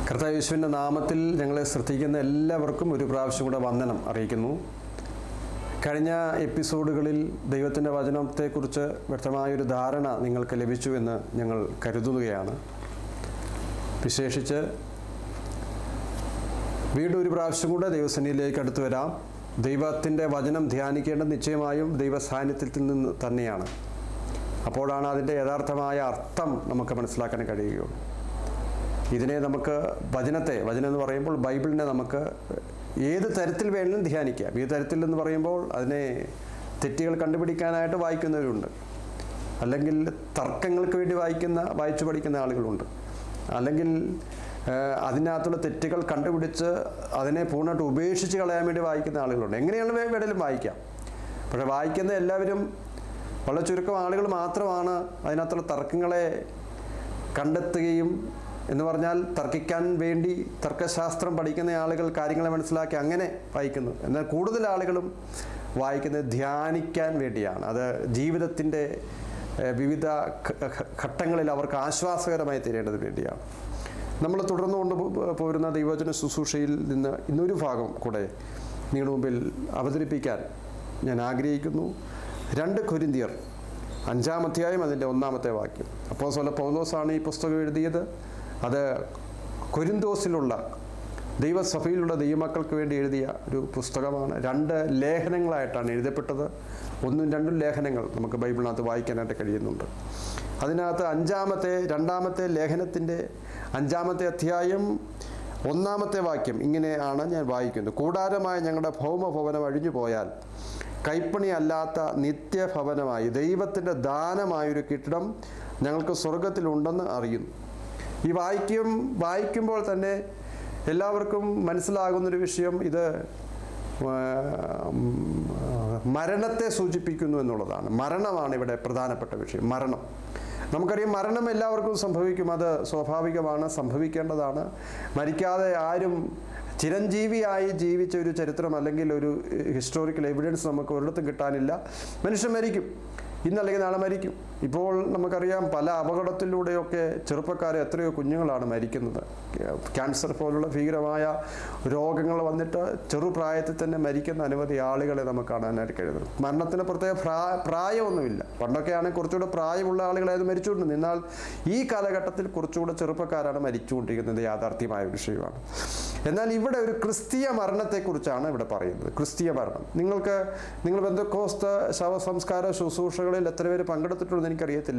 കർത്താവ് യേശുവിൻ്റെ നാമത്തിൽ ഞങ്ങളെ ശ്രദ്ധിക്കുന്ന എല്ലാവർക്കും ഒരു പ്രാവശ്യം കൂടെ വന്ദനം അറിയിക്കുന്നു കഴിഞ്ഞ എപ്പിസോഡുകളിൽ ദൈവത്തിൻ്റെ വചനത്തെക്കുറിച്ച് വ്യക്തമായൊരു ധാരണ നിങ്ങൾക്ക് ലഭിച്ചു എന്ന് ഞങ്ങൾ കരുതുകയാണ് വിശേഷിച്ച് വീണ്ടും ഒരു പ്രാവശ്യം കൂടെ ദൈവസന്നിധിയിലേക്ക് അടുത്ത് വരാം ദൈവത്തിൻ്റെ വചനം ധ്യാനിക്കേണ്ടത് നിശ്ചയമായും ദൈവ സാന്നിധ്യത്തിൽ നിന്ന് തന്നെയാണ് അപ്പോഴാണ് അതിൻ്റെ യഥാർത്ഥമായ അർത്ഥം നമുക്ക് മനസ്സിലാക്കാൻ കഴിയുകയുള്ളൂ ഇതിനെ നമുക്ക് വചനത്തെ വചനം എന്ന് പറയുമ്പോൾ ബൈബിളിനെ നമുക്ക് ഏത് തരത്തിൽ വേണമെങ്കിലും ധ്യാനിക്കാം ഈ തരത്തിൽ എന്ന് പറയുമ്പോൾ അതിനെ തെറ്റുകൾ കണ്ടുപിടിക്കാനായിട്ട് വായിക്കുന്നവരുണ്ട് അല്ലെങ്കിൽ തർക്കങ്ങൾക്ക് വേണ്ടി വായിക്കുന്ന വായിച്ചു പഠിക്കുന്ന ആളുകളുണ്ട് അല്ലെങ്കിൽ ഏഹ്, അതിനകത്തുള്ള തെറ്റുകൾ കണ്ടുപിടിച്ച് അതിനെ പൂർണ്ണമായിട്ട് ഉപേക്ഷിച്ച് കളയാൻ വേണ്ടി വായിക്കുന്ന ആളുകളുണ്ട് എങ്ങനെയാണ് വേ- വേണേലും വായിക്കാം പക്ഷേ വായിക്കുന്ന എല്ലാവരും വളരെ ചുരുക്കം ആളുകൾ മാത്രമാണ് അതിനകത്തുള്ള തർക്കങ്ങളെ കണ്ടെത്തുകയും എന്ന് പറഞ്ഞാൽ തർക്കിക്കാൻ വേണ്ടി തർക്കശാസ്ത്രം പഠിക്കുന്ന ആളുകൾ കാര്യങ്ങളെ മനസ്സിലാക്കി അങ്ങനെ വായിക്കുന്നു എന്നാൽ കൂടുതൽ ആളുകളും വായിക്കുന്നത് ധ്യാനിക്കാൻ വേണ്ടിയാണ് അത് ജീവിതത്തിൻ്റെ ഏഹ്, വിവിധ ഘ- ഘ- ഘട്ടങ്ങളിൽ അവർക്ക് ആശ്വാസകരമായി തീരേണ്ടതിന് വേണ്ടിയാണ് നമ്മൾ തുടർന്നു കൊണ്ട് പോ- പോരുന്ന ദൈവചന ശുശ്രൂഷയിൽ നിന്ന് ഇന്നൊരു ഭാഗം കൂടെ നിങ്ങളുടെ മുമ്പിൽ അവതരിപ്പിക്കാൻ ഞാൻ ആഗ്രഹിക്കുന്നു രണ്ട് കൊരിന്തിയർ അഞ്ചാം അധ്യായം അതിൻ്റെ ഒന്നാമത്തെ വാക്യം അപ്പോൾ സ്വല പൗലോസാണ് ഈ പുസ്തകം എഴുതിയത് അത് കൊരിന്തോസിലുള്ള ദൈവസഭയിലുള്ള ദൈവമക്കൾക്ക് വേണ്ടി എഴുതിയ ഒരു പുസ്തകമാണ് രണ്ട് ലേഖനങ്ങളായിട്ടാണ് എഴുതപ്പെട്ടത് ഒന്നും രണ്ടും ലേഖനങ്ങൾ നമുക്ക് ബൈബിളിനകത്ത് വായിക്കാനായിട്ട് കഴിയുന്നുണ്ട് അതിനകത്ത് അഞ്ചാമത്തെ രണ്ടാമത്തെ ലേഖനത്തിൻ്റെ അഞ്ചാമത്തെ അധ്യായം ഒന്നാമത്തെ വാക്യം ഇങ്ങനെയാണ് ഞാൻ വായിക്കുന്നത് കൂടാരമായ ഞങ്ങളുടെ ഭൗമഭവനം അഴിഞ്ഞു പോയാൽ കൈപ്പണി അല്ലാത്ത നിത്യഭവനമായി ദൈവത്തിൻ്റെ ദാനമായൊരു കെട്ടിടം ഞങ്ങൾക്ക് സ്വർഗത്തിലുണ്ടെന്ന് അറിയുന്നു ഈ വായിക്കും വായിക്കുമ്പോൾ തന്നെ എല്ലാവർക്കും മനസ്സിലാകുന്നൊരു വിഷയം ഇത് ആ, മരണത്തെ സൂചിപ്പിക്കുന്നു എന്നുള്ളതാണ് മരണമാണ് ഇവിടെ പ്രധാനപ്പെട്ട വിഷയം മരണം നമുക്കറിയാം മരണം എല്ലാവർക്കും സംഭവിക്കും അത് സ്വാഭാവികമാണ് സംഭവിക്കേണ്ടതാണ് മരിക്കാതെ ആരും ചിരഞ്ജീവിയായി ജീവിച്ച ഒരു ചരിത്രം അല്ലെങ്കിൽ ഒരു ഹിസ്റ്റോറിക്കൽ എവിഡൻസ് നമുക്ക് ഒരിടത്തും കിട്ടാനില്ല മനുഷ്യൻ മരിക്കും ഇന്നല്ലെങ്കിൽ നാളെ മരിക്കും ഇപ്പോൾ നമുക്കറിയാം പല അപകടത്തിലൂടെയൊക്കെ ചെറുപ്പക്കാരെ എത്രയോ കുഞ്ഞുങ്ങളാണ് മരിക്കുന്നത് ക്യാൻസർ പോലുള്ള ഭീകരമായ രോഗങ്ങൾ വന്നിട്ട് ചെറുപ്രായത്തിൽ തന്നെ മരിക്കുന്ന അനവധി ആളുകളെ നമുക്ക് കാണാനായിട്ട് കഴിയുന്നത് മരണത്തിന് പ്രത്യേക പ്രാ പ്രായമൊന്നുമില്ല പണ്ടൊക്കെ ആണെങ്കിൽ കുറച്ചുകൂടെ പ്രായമുള്ള ആളുകളായത് മരിച്ചുകൊണ്ടിരുന്നത് എന്നാൽ ഈ കാലഘട്ടത്തിൽ കുറച്ചുകൂടെ ചെറുപ്പക്കാരാണ് മരിച്ചുകൊണ്ടിരിക്കുന്നത് യാഥാർത്ഥ്യമായ ഒരു വിഷയമാണ് എന്നാൽ ഇവിടെ ഒരു ക്രിസ്തീയ മരണത്തെക്കുറിച്ചാണ് ഇവിടെ പറയുന്നത് ക്രിസ്തീയ മരണം നിങ്ങൾക്ക് നിങ്ങൾ ബന്ധക്കോസ്ത ശവസംസ്കാര ശുശ്രൂഷകളിൽ എത്ര പേര് പങ്കെടുത്തിട്ടുണ്ടെന്ന് എനിക്കറിയത്തില്ല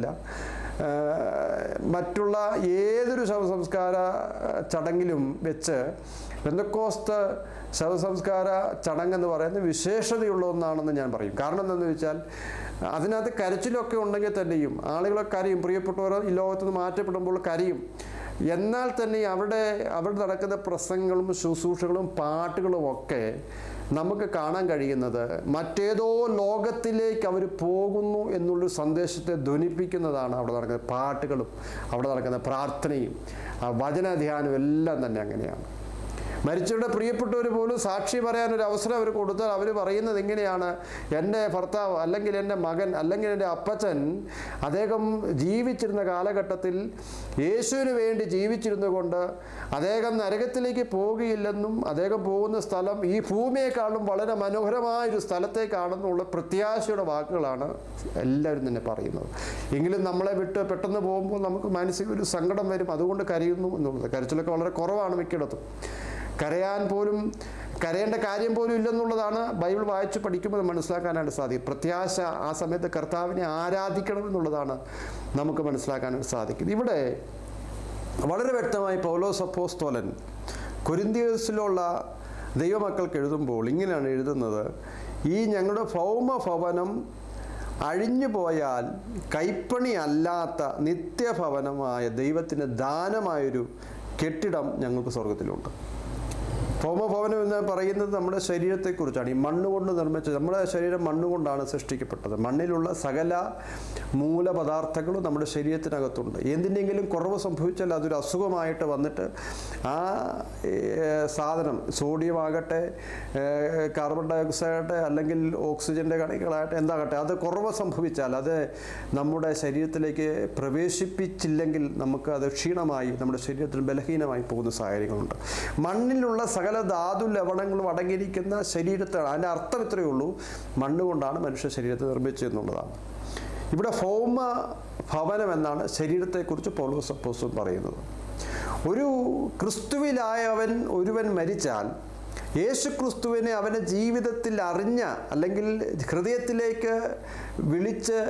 ഏഹ് മറ്റുള്ള ഏതൊരു ശവസംസ്കാര ചടങ്ങിലും വെച്ച് ബന്ധക്കോസ്ത ശവസംസ്കാര ചടങ്ങെന്ന് പറയുന്നത് വിശേഷതയുള്ള ഒന്നാണെന്ന് ഞാൻ പറയും കാരണം എന്താണെന്ന് വെച്ചാൽ അതിനകത്ത് കരച്ചിലൊക്കെ ഉണ്ടെങ്കിൽ തന്നെയും ആളുകളൊക്കെ കരയും പ്രിയപ്പെട്ടവർ ഈ ലോകത്ത് നിന്ന് മാറ്റപ്പെടുമ്പോൾ കരയും എന്നാൽ തന്നെ അവിടെ അവിടെ നടക്കുന്ന പ്രസംഗങ്ങളും ശുശ്രൂഷകളും പാട്ടുകളും ഒക്കെ നമുക്ക് കാണാൻ കഴിയുന്നത് മറ്റേതോ ലോകത്തിലേക്ക് അവർ പോകുന്നു എന്നുള്ളൊരു സന്ദേശത്തെ ധ്വനിപ്പിക്കുന്നതാണ് അവിടെ നടക്കുന്ന പാട്ടുകളും അവിടെ നടക്കുന്ന പ്രാർത്ഥനയും ആ വചനധ്യാനവും എല്ലാം തന്നെ അങ്ങനെയാണ് മരിച്ചവരുടെ പ്രിയപ്പെട്ടവർ പോലും സാക്ഷി പറയാൻ ഒരു അവസരം അവർ കൊടുത്താൽ അവർ പറയുന്നത് എങ്ങനെയാണ് എൻ്റെ ഭർത്താവ് അല്ലെങ്കിൽ എൻ്റെ മകൻ അല്ലെങ്കിൽ എൻ്റെ അപ്പച്ചൻ അദ്ദേഹം ജീവിച്ചിരുന്ന കാലഘട്ടത്തിൽ യേശുവിന് വേണ്ടി ജീവിച്ചിരുന്നു കൊണ്ട് അദ്ദേഹം നരകത്തിലേക്ക് പോവുകയില്ലെന്നും അദ്ദേഹം പോകുന്ന സ്ഥലം ഈ ഭൂമിയെക്കാളും വളരെ മനോഹരമായൊരു സ്ഥലത്തേക്കാണെന്നുള്ള പ്രത്യാശയുടെ വാക്കുകളാണ് എല്ലാവരും തന്നെ പറയുന്നത് എങ്കിലും നമ്മളെ വിട്ട് പെട്ടെന്ന് പോകുമ്പോൾ നമുക്ക് മാനസിക ഒരു സങ്കടം വരും അതുകൊണ്ട് കരയുന്നു എന്നുള്ളത് കരച്ചിലൊക്കെ വളരെ കുറവാണ് മിക്കിടത്തും കരയാൻ പോലും കരയേണ്ട കാര്യം പോലും ഇല്ലെന്നുള്ളതാണ് ബൈബിൾ വായിച്ച് പഠിക്കുമ്പോൾ മനസ്സിലാക്കാനായിട്ട് സാധിക്കും പ്രത്യാശ ആ സമയത്ത് കർത്താവിനെ ആരാധിക്കണം എന്നുള്ളതാണ് നമുക്ക് മനസ്സിലാക്കാനായിട്ട് സാധിക്കുന്നത് ഇവിടെ വളരെ വ്യക്തമായി പൗലോസ് അപ്പോസ്തോലൻ കൊരിന്തിയസിലുള്ള ദൈവമക്കൾക്ക് എഴുതുമ്പോൾ ഇങ്ങനെയാണ് എഴുതുന്നത് ഈ ഞങ്ങളുടെ ഭൗമഭവനം അഴിഞ്ഞു പോയാൽ കൈപ്പണി അല്ലാത്ത നിത്യഭവനമായ ദൈവത്തിന് ദാനമായൊരു കെട്ടിടം ഞങ്ങൾക്ക് സ്വർഗത്തിലുണ്ട് ഭൗമഭവനം എന്ന് പറയുന്നത് നമ്മുടെ ശരീരത്തെക്കുറിച്ചാണ് ഈ മണ്ണ് കൊണ്ട് നിർമ്മിച്ചത് നമ്മുടെ ശരീരം മണ്ണ് കൊണ്ടാണ് സൃഷ്ടിക്കപ്പെട്ടത് മണ്ണിലുള്ള സകല മൂലപദാർത്ഥങ്ങളും നമ്മുടെ ശരീരത്തിനകത്തുണ്ട് എന്തിനെങ്കിലും കുറവ് സംഭവിച്ചാൽ അതൊരു അസുഖമായിട്ട് വന്നിട്ട് ആ ഏർ, സാധനം സോഡിയം ആകട്ടെ ഏർ, കാർബൺ ഡൈ ഓക്സൈഡ് ആകട്ടെ അല്ലെങ്കിൽ ഓക്സിജൻ്റെ കണികളാകട്ടെ എന്താകട്ടെ അത് കുറവ് സംഭവിച്ചാൽ അത് നമ്മുടെ ശരീരത്തിലേക്ക് പ്രവേശിപ്പിച്ചില്ലെങ്കിൽ നമുക്ക് അത് ക്ഷീണമായി നമ്മുടെ ശരീരത്തിന് ബലഹീനമായി പോകുന്ന സാഹചര്യങ്ങളുണ്ട് മണ്ണിലുള്ള സകല ധാതു ലവണങ്ങളും അടങ്ങിയിരിക്കുന്ന ശരീരത്താണ് അതിൻ്റെ അർത്ഥം ഇത്രയേ ഉള്ളൂ മണ്ണ് കൊണ്ടാണ് മനുഷ്യ ശരീരത്തെ നിർമ്മിച്ചതെന്നുള്ളതാണ് ഇവിടെ ഭൗമ ഭവനം എന്നാണ് ശരീരത്തെക്കുറിച്ച് പൗലോസ് അപ്പോസ്തലൻ പറയുന്നത് ഒരു ക്രിസ്തുവിലായവൻ ഒരുവൻ മരിച്ചാൽ യേശു ക്രിസ്തുവിനെ അവൻ്റെ ജീവിതത്തിൽ അറിഞ്ഞ അല്ലെങ്കിൽ ഹൃദയത്തിലേക്ക് വിളിച്ച്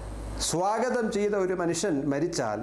സ്വാഗതം ചെയ്ത ഒരു മനുഷ്യൻ മരിച്ചാൽ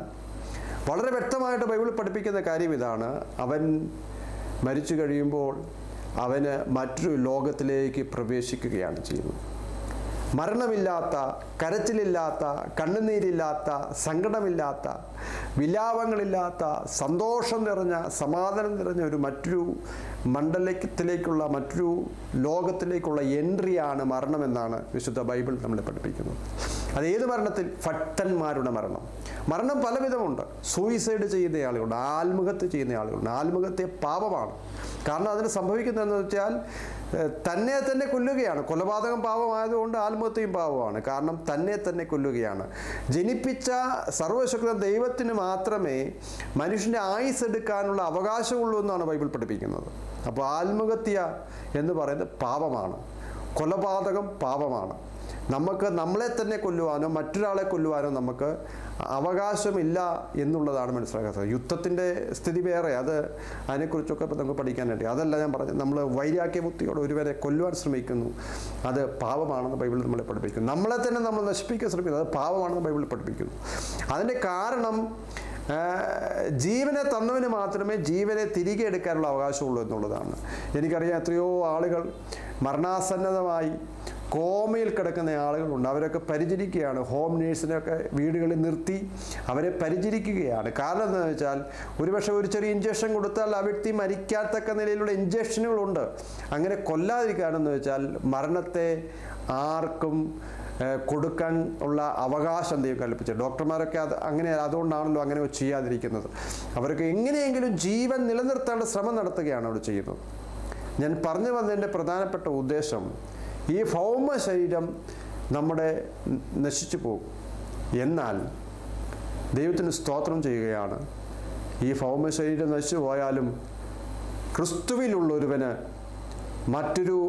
വളരെ വ്യക്തമായിട്ട് ബൈബിൾ പഠിപ്പിക്കുന്ന കാര്യം ഇതാണ് അവൻ മരിച്ചു കഴിയുമ്പോൾ അവന് മറ്റൊരു ലോകത്തിലേക്ക് പ്രവേശിക്കുകയാണ് ചെയ്യുന്നത് മരണമില്ലാത്ത കരച്ചിലില്ലാത്ത കണ്ണുനീരില്ലാത്ത സങ്കടമില്ലാത്ത വിലാപങ്ങളില്ലാത്ത സന്തോഷം നിറഞ്ഞ സമാധാനം നിറഞ്ഞ ഒരു മറ്റൊരു മണ്ഡലത്തിലേക്കുള്ള മറ്റൊരു ലോകത്തിലേക്കുള്ള എൻട്രിയാണ് മരണമെന്നാണ് വിശുദ്ധ ബൈബിൾ നമ്മളെ പഠിപ്പിക്കുന്നത് അത് ഏത് മരണത്തിൽ ഭക്തന്മാരുടെ മരണം മരണം പലവിധമുണ്ട് സൂയിസൈഡ് ചെയ്യുന്ന ആളുകളുണ്ട് ആത്മഹത്യ ചെയ്യുന്ന ആളുകളുണ്ട് ആത്മഹത്യ പാപമാണ് കാരണം അതിന് സംഭവിക്കുന്നതെന്ന് വെച്ചാൽ ഏഹ്, തന്നെ തന്നെ കൊല്ലുകയാണ് കൊലപാതകം പാപമായതുകൊണ്ട് ആത്മഹത്യയും പാപമാണ് കാരണം തന്നെ തന്നെ കൊല്ലുകയാണ് ജനിപ്പിച്ച സർവശക്ത ദൈവത്തിന് മാത്രമേ മനുഷ്യൻ്റെ ആയുസ് എടുക്കാനുള്ള അവകാശമുള്ളൂ എന്നാണ് ബൈബിൾ പഠിപ്പിക്കുന്നത് അപ്പോൾ ആത്മഹത്യ എന്ന് പറയുന്നത് പാപമാണ് കൊലപാതകം പാപമാണ് നമുക്ക് നമ്മളെ തന്നെ കൊല്ലുവാനോ മറ്റൊരാളെ കൊല്ലുവാനോ നമുക്ക് അവകാശമില്ല എന്നുള്ളതാണ് മനസ്സിലാക്കാത്തത് യുദ്ധത്തിൻ്റെ സ്ഥിതി വേറെ അത് അതിനെക്കുറിച്ചൊക്കെ ഇപ്പം നമുക്ക് പഠിക്കാനുണ്ട് അതല്ല ഞാൻ പറഞ്ഞത് നമ്മൾ വൈരാഗ്യ ബുദ്ധിയോടെ ഒരുവരെ കൊല്ലുവാൻ ശ്രമിക്കുന്നു അത് പാപമാണെന്ന് ബൈബിളിൽ നമ്മളെ പഠിപ്പിക്കുന്നു നമ്മളെ തന്നെ നമ്മൾ നശിപ്പിക്കാൻ ശ്രമിക്കുന്നു അത് പാപമാണെന്ന് ബൈബിളിൽ പഠിപ്പിക്കുന്നു അതിൻ്റെ കാരണം ആ, ജീവനെ തന്നവന് മാത്രമേ ജീവനെ തിരികെ എടുക്കാനുള്ള അവകാശമുള്ളൂ എന്നുള്ളതാണ് എനിക്കറിയാം എത്രയോ ആളുകൾ മരണാസന്നതമായി കോമയിൽ കിടക്കുന്ന ആളുകളുണ്ട് അവരൊക്കെ പരിചരിക്കുകയാണ് ഹോം നേഴ്സിനെയൊക്കെ വീടുകളിൽ നിർത്തി അവരെ പരിചരിക്കുകയാണ് കാരണം എന്താണെന്ന് വെച്ചാൽ ഒരുപക്ഷെ ഒരു ചെറിയ ഇഞ്ചക്ഷൻ കൊടുത്താൽ ആ വ്യക്തി മരിക്കാത്തക്ക നിലയിലുള്ള ഇഞ്ചക്ഷനുകളുണ്ട് അങ്ങനെ കൊല്ലാതിരിക്കുകയാണെന്ന് വെച്ചാൽ മരണത്തെ ആർക്കും ഏഹ്, കൊടുക്കാൻ ഉള്ള അവകാശം ദൈവം കൽപ്പിച്ചു ഡോക്ടർമാരൊക്കെ അത് അങ്ങനെ അതുകൊണ്ടാണല്ലോ അങ്ങനെ ചെയ്യാതിരിക്കുന്നത് അവർക്ക് എങ്ങനെയെങ്കിലും ജീവൻ നിലനിർത്താനുള്ള ശ്രമം നടത്തുകയാണ് അവിടെ ചെയ്യുന്നത് ഞാൻ പറഞ്ഞു വന്നതിൻ്റെ പ്രധാനപ്പെട്ട ഉദ്ദേശം ഈ ഭൗമ ശരീരം നമ്മുടെ ന- നശിച്ചു പോകും എന്നാൽ ദൈവത്തിന് സ്തോത്രം ചെയ്യുകയാണ് ഈ ഭൗമ ശരീരം നശിച്ചു പോയാലും ക്രിസ്തുവിലുള്ളൊരുവന് മറ്റൊരു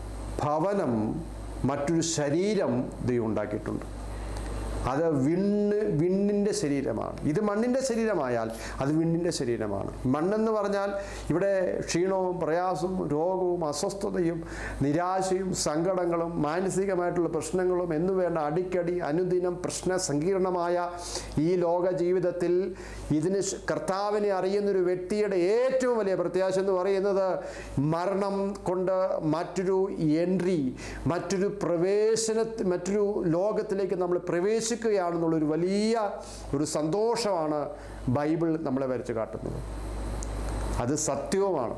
ഭവനം മറ്റൊരു ശരീരം ദൈവം ഉണ്ടാക്കിയിട്ടുണ്ട് അത് വിണ്ണ് വിണ്ണിൻ്റെ ശരീരമാണ് ഇത് മണ്ണിൻ്റെ ശരീരമായാൽ അത് വിണ്ണിൻ്റെ ശരീരമാണ് മണ്ണെന്ന് പറഞ്ഞാൽ ഇവിടെ ക്ഷീണവും പ്രയാസവും രോഗവും അസ്വസ്ഥതയും നിരാശയും സങ്കടങ്ങളും മാനസികമായിട്ടുള്ള പ്രശ്നങ്ങളും എന്നു വേണ്ട അടിക്കടി അനുദിനം പ്രശ്ന സങ്കീർണമായ ഈ ലോക ജീവിതത്തിൽ ഇതിന് ശ്- കർത്താവിനെ അറിയുന്നൊരു വ്യക്തിയുടെ ഏറ്റവും വലിയ പ്രത്യാശ എന്ന് പറയുന്നത് മരണം കൊണ്ട് മറ്റൊരു എൻട്രി മറ്റൊരു പ്രവേശന മറ്റൊരു ലോകത്തിലേക്ക് നമ്മൾ പ്രവേശിക്കുകയാണെന്നുള്ളൊരു വലിയ ഒരു സന്തോഷമാണ് ബൈബിൾ നമ്മളെ വരച്ച് കാട്ടുന്നത് അത് സത്യവുമാണ്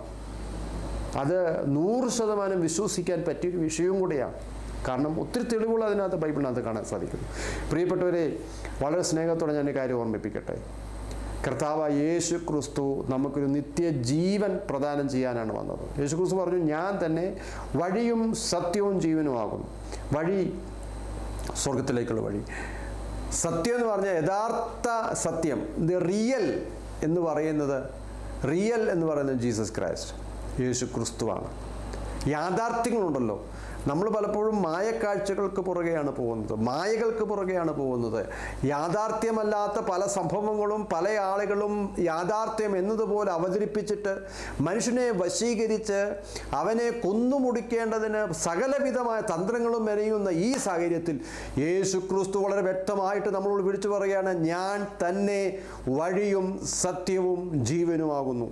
അത് നൂറ് ശതമാനം വിശ്വസിക്കാൻ പറ്റിയൊരു വിഷയവും കൂടിയാണ് കാരണം ഒത്തിരി തെളിവുകൾ അതിനകത്ത് ബൈബിളിനകത്ത് കാണാൻ സാധിക്കുന്നു പ്രിയപ്പെട്ടവരെ വളരെ സ്നേഹത്തോടെ ഞാൻ ഈ കാര്യം ഓർമ്മിപ്പിക്കട്ടെ കർത്താവ് യേശു ക്രിസ്തു നമുക്കൊരു നിത്യജീവൻ പ്രദാനം ചെയ്യാനാണ് വന്നത് യേശു ക്രിസ്തു പറഞ്ഞു ഞാൻ തന്നെ വഴിയും സത്യവും ജീവനുമാകുന്നു വഴി സ്വർഗത്തിലേക്കുള്ള വഴി സത്യം എന്ന് പറഞ്ഞാൽ യഥാർത്ഥ സത്യം ദ റിയൽ എന്ന് പറയുന്നത് റിയൽ എന്ന് പറയുന്നത് ജീസസ് ക്രൈസ്റ്റ് യേശു ക്രിസ്തുവാണ് യാഥാർത്ഥ്യങ്ങളുണ്ടല്ലോ നമ്മൾ പലപ്പോഴും മായക്കാഴ്ചകൾക്ക് പുറകെയാണ് പോകുന്നത് മായകൾക്ക് പുറകെയാണ് പോകുന്നത് യാഥാർത്ഥ്യമല്ലാത്ത പല സംഭവങ്ങളും പല ആളുകളും യാഥാർത്ഥ്യം എന്നതുപോലെ അവതരിപ്പിച്ചിട്ട് മനുഷ്യനെ വശീകരിച്ച് അവനെ കൊന്നുമുടിക്കേണ്ടതിന് സകലവിധമായ തന്ത്രങ്ങളും മെനയുന്ന ഈ സാഹചര്യത്തിൽ യേശു ക്രിസ്തു വളരെ വ്യക്തമായിട്ട് നമ്മളോട് വിളിച്ചു പറയുകയാണ് ഞാൻ തന്നെ വഴിയും സത്യവും ജീവനുമാകുന്നു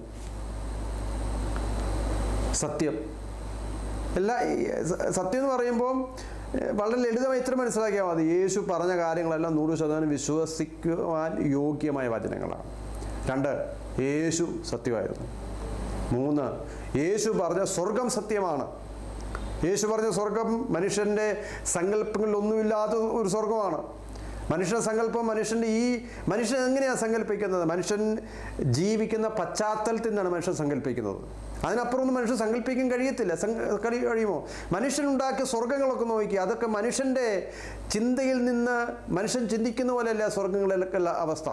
സത്യം എല്ലാ ഈ സ- സത്യം എന്ന് പറയുമ്പോൾ ഏഹ്, വളരെ ലളിതമായി ഇത്ര മനസ്സിലാക്കിയാൽ മതി യേശു പറഞ്ഞ കാര്യങ്ങളെല്ലാം നൂറ് ശതമാനം വിശ്വസിക്കുവാൻ യോഗ്യമായ വചനങ്ങളാണ് രണ്ട് യേശു സത്യമായിരുന്നു മൂന്ന് യേശു പറഞ്ഞ സ്വർഗം സത്യമാണ് യേശു പറഞ്ഞ സ്വർഗം മനുഷ്യൻ്റെ സങ്കല്പങ്ങളിൽ ഒന്നുമില്ലാത്ത ഒരു സ്വർഗമാണ് മനുഷ്യൻ്റെ സങ്കല്പം മനുഷ്യൻ്റെ ഈ മനുഷ്യൻ എങ്ങനെയാണ് സങ്കല്പിക്കുന്നത് മനുഷ്യൻ ജീവിക്കുന്ന പശ്ചാത്തലത്തിൽ നിന്നാണ് മനുഷ്യൻ സങ്കല്പിക്കുന്നത് അതിനപ്പുറം ഒന്നും മനുഷ്യൻ സങ്കല്പിക്കാൻ കഴിയത്തില്ല സങ്ക- കഴി കഴിയുമോ മനുഷ്യനുണ്ടാക്കിയ സ്വർഗങ്ങളൊക്കെ നോക്കി അതൊക്കെ മനുഷ്യൻ്റെ ചിന്തയിൽ നിന്ന് മനുഷ്യൻ ചിന്തിക്കുന്ന പോലെയല്ല സ്വർഗങ്ങളിലൊക്കെ ഉള്ള അവസ്ഥ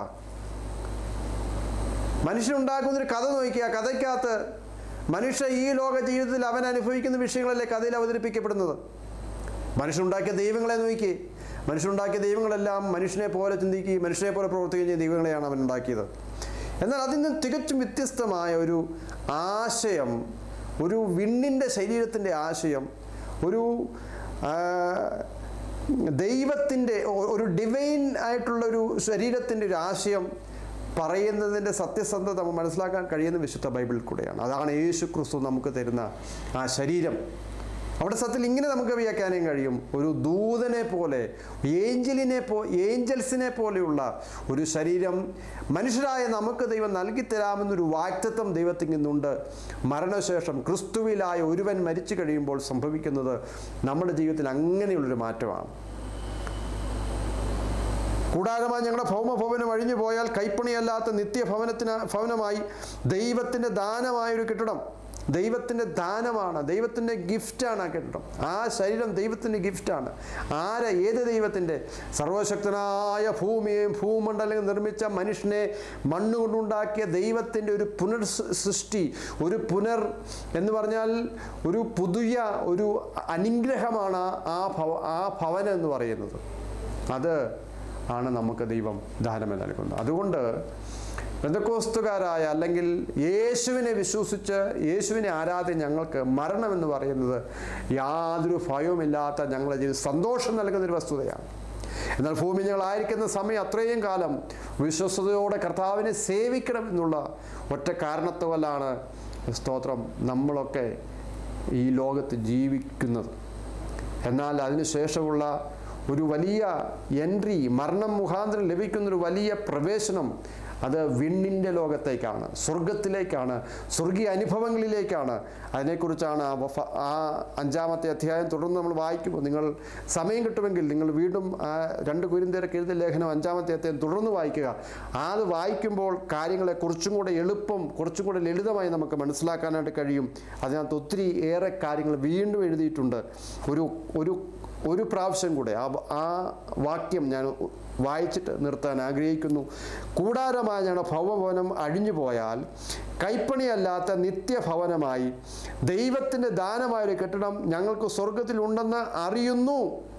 മനുഷ്യനുണ്ടാക്കുന്ന ഒരു കഥ നോക്കിയ ആ കഥയ്ക്കകത്ത് മനുഷ്യ ഈ ലോക ജീവിതത്തിൽ അവൻ അനുഭവിക്കുന്ന വിഷയങ്ങളല്ലേ കഥയിൽ അവതരിപ്പിക്കപ്പെടുന്നത് മനുഷ്യനുണ്ടാക്കിയ ദൈവങ്ങളെ നോക്കി മനുഷ്യനുണ്ടാക്കിയ ദൈവങ്ങളെല്ലാം മനുഷ്യനെ പോലെ ചിന്തിക്കുകയും മനുഷ്യനെ പോലെ പ്രവർത്തിക്കുകയും ചെയ്യുന്ന ദൈവങ്ങളെയാണ് അവൻ ഉണ്ടാക്കിയത് എന്നാൽ അതിൽ നിന്ന് തികച്ചും വ്യത്യസ്തമായ ഒരു ആശയം ഒരു വിണ്ണിൻ്റെ ശരീരത്തിൻ്റെ ആശയം ഒരു ആ, ദൈവത്തിൻ്റെ ഒ- ഒരു ഡിവൈൻ ആയിട്ടുള്ള ഒരു ശരീരത്തിൻ്റെ ഒരു ആശയം പറയുന്നതിൻ്റെ സത്യസന്ധത നമുക്ക് മനസ്സിലാക്കാൻ കഴിയുന്ന വിശുദ്ധ ബൈബിളിൽ കൂടെയാണ് അതാണ് യേശു ക്രിസ്തു നമുക്ക് തരുന്ന ആ ശരീരം അവിടെ സത്യത്തിൽ ഇങ്ങനെ നമുക്ക് വ്യാഖ്യാനം കഴിയും ഒരു ദൂതനെ പോലെ ഏഞ്ചലിനെ പോ ഏഞ്ചൽസിനെ പോലെയുള്ള ഒരു ശരീരം മനുഷ്യരായ നമുക്ക് ദൈവം നൽകിത്തരാമെന്നൊരു വാക്തത്വം ദൈവത്തിൽ നിന്നുണ്ട് മരണശേഷം ക്രിസ്തുവിലായ ഒരുവൻ മരിച്ചു കഴിയുമ്പോൾ സംഭവിക്കുന്നത് നമ്മുടെ ജീവിതത്തിൽ അങ്ങനെയുള്ളൊരു മാറ്റമാണ് കൂടാരമായി ഞങ്ങളുടെ ഭൗമഭവനം അഴിഞ്ഞു പോയാൽ കൈപ്പണിയല്ലാത്ത നിത്യഭവനത്തിന് ഭവനമായി ദൈവത്തിൻ്റെ ദാനമായൊരു കെട്ടിടം ദൈവത്തിൻ്റെ ദാനമാണ് ദൈവത്തിൻ്റെ ഗിഫ്റ്റാണ് ആ കെട്ടിടം ആ ശരീരം ദൈവത്തിൻ്റെ ഗിഫ്റ്റാണ് ആരെ ഏത് ദൈവത്തിൻ്റെ സർവശക്തനായ ഭൂമിയെയും ഭൂമണ്ഡലം നിർമ്മിച്ച മനുഷ്യനെ മണ്ണുകൊണ്ടുണ്ടാക്കിയ ദൈവത്തിൻ്റെ ഒരു പുനർ സൃഷ്ടി ഒരു പുനർ എന്ന് പറഞ്ഞാൽ ഒരു പുതിയ ഒരു അനുഗ്രഹമാണ് ആ ഭവ ആ ഭവനം എന്ന് പറയുന്നത് അത് ആണ് നമുക്ക് ദൈവം ദാനമായി നൽകുന്നത് അതുകൊണ്ട് ബന്ധക്കോസ്തുകാരായ അല്ലെങ്കിൽ യേശുവിനെ വിശ്വസിച്ച് യേശുവിനെ ആരാധന ഞങ്ങൾക്ക് മരണം എന്ന് പറയുന്നത് യാതൊരു ഭയവുമില്ലാത്ത ഞങ്ങളുടെ ജീവിതം സന്തോഷം നൽകുന്ന ഒരു വസ്തുതയാണ് എന്നാൽ ഭൂമി ഞങ്ങളായിരിക്കുന്ന സമയം അത്രയും കാലം വിശ്വസ്തയോടെ കർത്താവിനെ സേവിക്കണം എന്നുള്ള ഒറ്റ കാരണത്തുവല്ലാണ് സ്തോത്രം നമ്മളൊക്കെ ഈ ലോകത്ത് ജീവിക്കുന്നത് എന്നാൽ അതിനുശേഷമുള്ള ഒരു വലിയ എൻട്രി മരണം മുഖാന്തരം ലഭിക്കുന്നൊരു വലിയ പ്രവേശനം അത് വിണ്ണിൻ്റെ ലോകത്തേക്കാണ് സ്വർഗത്തിലേക്കാണ് സ്വർഗീയ അനുഭവങ്ങളിലേക്കാണ് അതിനെക്കുറിച്ചാണ് ആ വഫ ആ അഞ്ചാമത്തെ അധ്യായം തുടർന്ന് നമ്മൾ വായിക്കുമ്പോൾ നിങ്ങൾ സമയം കിട്ടുമെങ്കിൽ നിങ്ങൾ വീണ്ടും ആ രണ്ട് കുരിന്തേരക്ക് എഴുതിയ ലേഖനം അഞ്ചാമത്തെ അധ്യായം തുടർന്ന് വായിക്കുക അത് വായിക്കുമ്പോൾ കാര്യങ്ങളെ കുറച്ചും കൂടെ എളുപ്പം കുറച്ചും കൂടെ ലളിതമായി നമുക്ക് മനസ്സിലാക്കാനായിട്ട് കഴിയും അതിനകത്ത് ഒത്തിരി ഏറെ കാര്യങ്ങൾ വീണ്ടും എഴുതിയിട്ടുണ്ട് ഒരു ഒരു ഒരു പ്രാവശ്യം കൂടെ ആ ആ വാക്യം ഞാൻ വായിച്ചിട്ട് നിർത്താൻ ആഗ്രഹിക്കുന്നു കൂടാരമായ ഞങ്ങളുടെ ഭവഭവനം അഴിഞ്ഞു പോയാൽ കൈപ്പണിയല്ലാത്ത നിത്യഭവനമായി ദൈവത്തിൻ്റെ ദാനമായൊരു കെട്ടിടം ഞങ്ങൾക്ക് സ്വർഗത്തിലുണ്ടെന്ന് അറിയുന്നു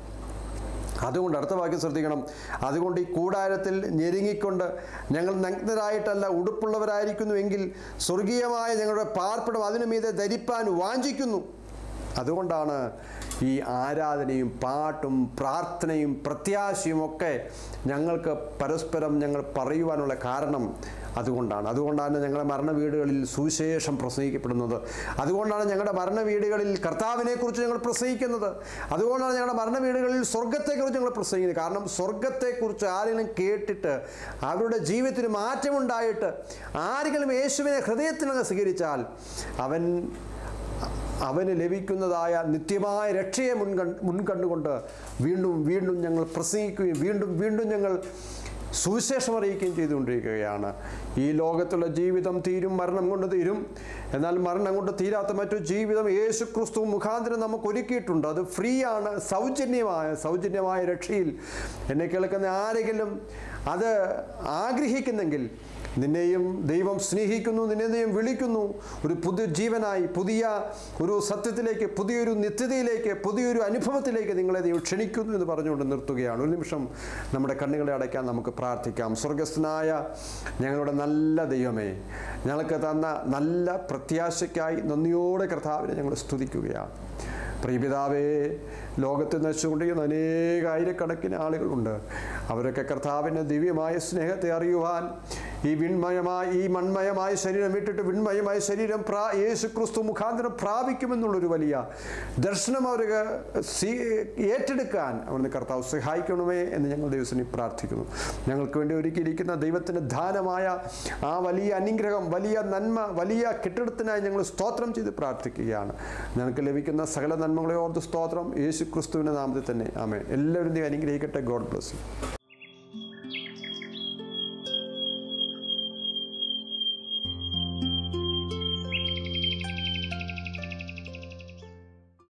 അതുകൊണ്ട് അടുത്ത വാക്യം ശ്രദ്ധിക്കണം അതുകൊണ്ട് ഈ കൂടാരത്തിൽ ഞെരുങ്ങിക്കൊണ്ട് ഞങ്ങൾ നഗ്നരായിട്ടല്ല ഉടുപ്പുള്ളവരായിരിക്കുന്നുവെങ്കിൽ സ്വർഗീയമായ ഞങ്ങളുടെ പാർപ്പിടം അതിനു മീതെ ധരിപ്പാൻ വാഞ്ചിക്കുന്നു അതുകൊണ്ടാണ് ഈ ആരാധനയും പാട്ടും പ്രാർത്ഥനയും പ്രത്യാശയും ഒക്കെ ഞങ്ങൾക്ക് പരസ്പരം ഞങ്ങൾ പറയുവാനുള്ള കാരണം അതുകൊണ്ടാണ് അതുകൊണ്ടാണ് ഞങ്ങളുടെ മരണ വീടുകളിൽ സുവിശേഷം പ്രസംഗിക്കപ്പെടുന്നത് അതുകൊണ്ടാണ് ഞങ്ങളുടെ മരണ വീടുകളിൽ കർത്താവിനെക്കുറിച്ച് ഞങ്ങൾ പ്രസംഗിക്കുന്നത് അതുകൊണ്ടാണ് ഞങ്ങളുടെ മരണ വീടുകളിൽ സ്വർഗത്തെക്കുറിച്ച് ഞങ്ങൾ പ്രസംഗിക്കുന്നത് കാരണം സ്വർഗത്തെക്കുറിച്ച് ആരെങ്കിലും കേട്ടിട്ട് അവരുടെ ജീവിതത്തിന് മാറ്റമുണ്ടായിട്ട് ആരെങ്കിലും യേശുവിനെ ഹൃദയത്തിനങ്ങ് സ്വീകരിച്ചാൽ അവൻ അവന് ലഭിക്കുന്നതായ നിത്യമായ രക്ഷയെ മുൻകണ്ട് മുൻകണ്ടുകൊണ്ട് വീണ്ടും വീണ്ടും ഞങ്ങൾ പ്രസംഗിക്കുകയും വീണ്ടും വീണ്ടും ഞങ്ങൾ സുവിശേഷം അറിയിക്കുകയും ചെയ്തുകൊണ്ടിരിക്കുകയാണ് ഈ ലോകത്തുള്ള ജീവിതം തീരും മരണം കൊണ്ട് തീരും എന്നാൽ മരണം കൊണ്ട് തീരാത്ത മറ്റു ജീവിതം യേശു ക്രിസ്തു മുഖാന്തരം നമുക്ക് ഒരുക്കിയിട്ടുണ്ട് അത് ഫ്രീ ആണ് സൗജന്യമായ സൗജന്യമായ രക്ഷയിൽ എന്നെ കേൾക്കുന്ന ആരെങ്കിലും അത് ആഗ്രഹിക്കുന്നെങ്കിൽ നിന്നെയും ദൈവം സ്നേഹിക്കുന്നു നിന്നെ ദൈവം വിളിക്കുന്നു ഒരു പുതിയ ജീവനായി പുതിയ ഒരു സത്യത്തിലേക്ക് പുതിയൊരു നിത്യതയിലേക്ക് പുതിയൊരു അനുഭവത്തിലേക്ക് നിങ്ങളെ ദൈവം ക്ഷണിക്കുന്നു എന്ന് പറഞ്ഞുകൊണ്ട് നിർത്തുകയാണ് ഒരു നിമിഷം നമ്മുടെ കണ്ണുകളെ അടയ്ക്കാൻ നമുക്ക് പ്രാർത്ഥിക്കാം സ്വർഗസ്ഥനായ ഞങ്ങളുടെ നല്ല ദൈവമേ ഞങ്ങൾക്ക് തന്ന നല്ല പ്രത്യാശയ്ക്കായി നന്ദിയോടെ കർത്താവിനെ ഞങ്ങൾ സ്തുതിക്കുകയാണ് പ്രിയപിതാവേ ലോകത്ത് നശിച്ചുകൊണ്ടിരിക്കുന്ന അനേകായിരക്കണക്കിന് ആളുകളുണ്ട് അവരൊക്കെ കർത്താവിൻ്റെ ദിവ്യമായ സ്നേഹത്തെ അറിയുവാൻ ഈ വിൺമയമായ ഈ മൺമയമായ ശരീരം വിട്ടിട്ട് വിൺമയമായ ശരീരം പ്രാ യേശു ക്രിസ്തു മുഖാന്തരം പ്രാപിക്കുമെന്നുള്ളൊരു വലിയ ദർശനം അവർ സ്വീ ഏറ്റെടുക്കാൻ അവിടുന്ന് കർത്താവ് സഹായിക്കണമേ എന്ന് ഞങ്ങൾ ദൈവത്തിനെ പ്രാർത്ഥിക്കുന്നു ഞങ്ങൾക്ക് വേണ്ടി ഒരുക്കിയിരിക്കുന്ന ദൈവത്തിൻ്റെ ദാനമായ ആ വലിയ അനുഗ്രഹം വലിയ നന്മ വലിയ കെട്ടിടത്തിനായി ഞങ്ങൾ സ്തോത്രം ചെയ്ത് പ്രാർത്ഥിക്കുകയാണ് ഞങ്ങൾക്ക് ലഭിക്കുന്ന സകല നന്മകളെ ഓർത്ത് സ്തോത്രം യേശു ക്രിസ്തുവിൻ്റെ നാമത്തിൽ തന്നെ ആമേ എല്ലാവരും ദൈവം അനുഗ്രഹിക്കട്ടെ ഗോഡ് ബ്ലസ് യു